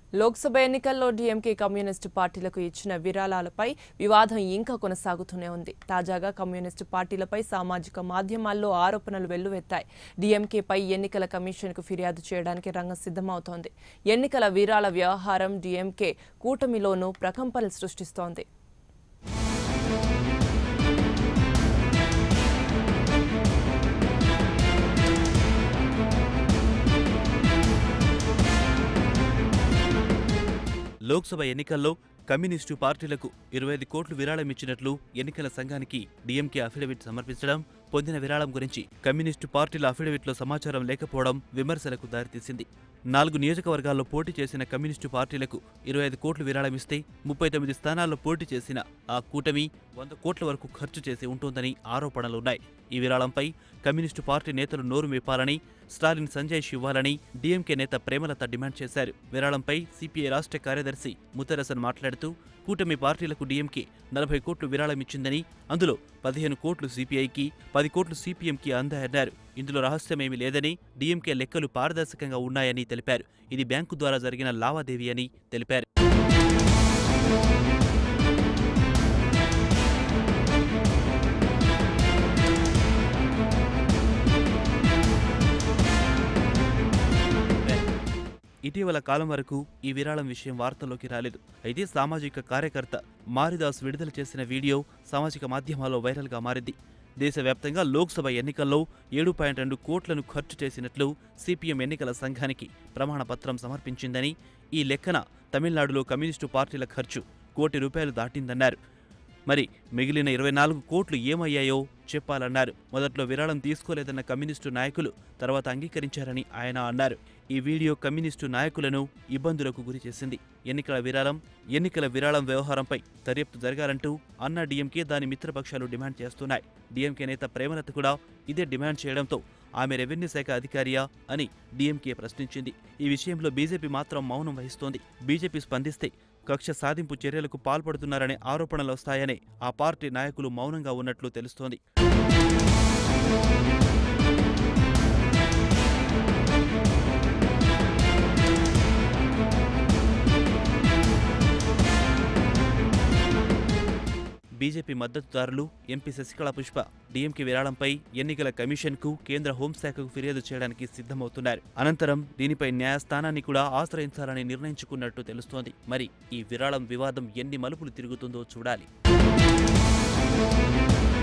లోక్సభ ఎన్నికల్లో DMK communist పార్టీలకు ఇచ్చిన విరాళాలపై వివాదం ఇంకా కొనసాగుతూనే ఉంది తాజాగా కమ్యూనిస్టు పార్టీలపై సామాజిక మాధ్యమాల్లో ఆరోపణలు వెల్లువెత్తాయి డీఎంకేపై ఎన్నికల కమిషన్కు ఫిర్యాదు చేయడానికి రంగం సిద్ధమవుతోంది ఎన్నికల విరాళ వ్యవహారం డీఎంకే కూటమిలోనూ ప్రకంపనలు సృష్టిస్తోంది లోక్సభ ఎన్నికల్లో కమ్యూనిస్టు పార్టీలకు ఇరవై ఐదు కోట్లు విరాళం ఇచ్చినట్లు ఎన్నికల సంఘానికి డీఎంకే అఫిడవిట్ సమర్పించడం పొందిన విరాళం గురించి కమ్యూనిస్టు పార్టీల అఫిడవిట్లో సమాచారం లేకపోవడం విమర్శలకు దారితీసింది నాలుగు నియోజకవర్గాల్లో పోటీ చేసిన కమ్యూనిస్టు పార్టీలకు ఇరవై ఐదు కోట్లు విరాళమిస్తే ముప్పై తొమ్మిది స్థానాల్లో పోటీ చేసిన ఆ కూటమి వంద కోట్ల వరకు ఖర్చు చేసి ఉంటుందని ఆరోపణలున్నాయి ఈ విరాళంపై కమ్యూనిస్టు పార్టీ నేతలు నోరు మేపాలని స్టాలిన్ సంజయ్ ఇవ్వాలని డీఎంకే నేత ప్రేమలత డిమాండ్ చేశారు విరాళంపై సిపిఐ రాష్ట్ర కార్యదర్శి ముత్తరసన్ మాట్లాడుతూ కూటమి పార్టీలకు డీఎంకే నలభై కోట్లు విరాళమిచ్చిందని అందులో పదిహేను కోట్లు సిపిఐకి పది కోట్లు సిపిఎంకి అందాయన్నారు ఇందులో రహస్యమేమీ లేదని డీఎంకే లెక్కలు పారదర్శకంగా ఉన్నాయని తెలిపారు ఇది బ్యాంకు ద్వారా జరిగిన లావాదేవీ అని తెలిపారు ఇటీవల కాలం వరకు ఈ విరాళం విషయం వార్తల్లోకి రాలేదు అయితే సామాజిక కార్యకర్త మారిదాస్ విడుదల చేసిన వీడియో సామాజిక మాధ్యమాల్లో వైరల్గా మారింది దేశవ్యాప్తంగా లోక్సభ ఎన్నికల్లో ఏడు పాయింట్ రెండు కోట్లను ఖర్చు చేసినట్లు సిపిఎం ఎన్నికల సంఘానికి ప్రమాణపత్రం సమర్పించిందని ఈ లెక్కన తమిళనాడులో కమ్యూనిస్టు పార్టీల ఖర్చు కోటి రూపాయలు దాటిందన్నారు మరి మిగిలిన ఇరవై నాలుగు కోట్లు ఏమయ్యాయో చెప్పాలన్నారు మొదట్లో విరాళం తీసుకోలేదన్న కమ్యూనిస్టు నాయకులు తర్వాత అంగీకరించారని ఆయన అన్నారు ఈ వీడియో కమ్యూనిస్టు నాయకులను ఇబ్బందులకు గురిచేసింది ఎన్నికల విరాళం ఎన్నికల విరాళం వ్యవహారంపై దర్యాప్తు జరగాలంటూ అన్నా డీఎంకే దాని మిత్రపక్షాలు డిమాండ్ చేస్తున్నాయి డీఎంకే నేత ప్రేమలత కూడా ఇదే డిమాండ్ చేయడంతో ఆమె రెవెన్యూ శాఖ అధికారియా అని డీఎంకే ప్రశ్నించింది ఈ విషయంలో బీజేపీ మాత్రం మౌనం వహిస్తోంది బీజేపీ స్పందిస్తే కక్ష సాధింపు చర్యలకు పాల్పడుతున్నారనే ఆరోపణలు వస్తాయని ఆ పార్టీ నాయకులు మౌనంగా ఉన్నట్లు తెలుస్తోంది బీజేపీ మద్దతుదారులు ఎంపీ శశికళ పుష్ప డీఎంకే విరాళంపై ఎన్నికల కమిషన్కు కేంద్ర హోంశాఖకు ఫిర్యాదు చేయడానికి సిద్ధమవుతున్నారు అనంతరం దీనిపై న్యాయస్థానాన్ని కూడా ఆశ్రయించాలని నిర్ణయించుకున్నట్టు తెలుస్తోంది మరి ఈ విరాళం వివాదం ఎన్ని మలుపులు తిరుగుతుందో చూడాలి